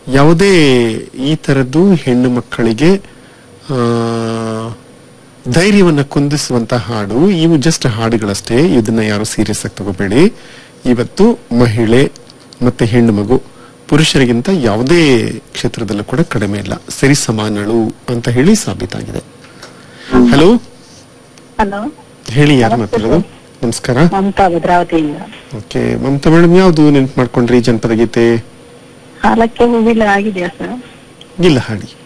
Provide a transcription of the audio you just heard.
ಯಾವುದೇ ಈ ತರದ್ದು ಹೆಣ್ಣು ಮಕ್ಕಳಿಗೆ ಆ, ಧೈರ್ಯವನ್ನ ಕುಂದಿಸುವಂತ ಹಾಡು ಇವು ಜಸ್ಟ್ ಹಾಡುಗಳಷ್ಟೇ ಇದನ್ನ ಯಾರು ಸೀರಿಯಸ್ ಆಗಿ ತಗೋಬೇಡಿ ಇವತ್ತು ಮಹಿಳೆ ಮತ್ತೆ ಹೆಣ್ಣು ಮಗು ಪುರುಷರಿಗಿಂತ ಯಾವುದೇ ಕ್ಷೇತ್ರದಲ್ಲೂ ಕೂಡ ಕಡಿಮೆ ಇಲ್ಲ ಸರಿ ಸಮಾನಳು ಅಂತ ಹೇಳಿ ಸಾಬೀತಾಗಿದೆ ಹಲೋ ಹಲೋ ಹೇಳಿ ಯಾರು ಮಾತಾಡೋದು ನಮಸ್ಕಾರ ಮಮತಾ ಭದ್ರಾವತಿಯಿಂದ ಓಕೆ ಮಮತಾ ಮೇಡಮ್ ಯಾವ್ದು ನೆನ್ಪು ಮಾಡ್ಕೊಂಡ್ರಿ ಜನಪದ ಗೀತೆ ಸಾಲಕ್ಕೆ ಹೂವಿಲ್ಲ ಆಗಿದೆಯಾ ಸರ್ ಇಲ್ಲ ಹಾಡಿ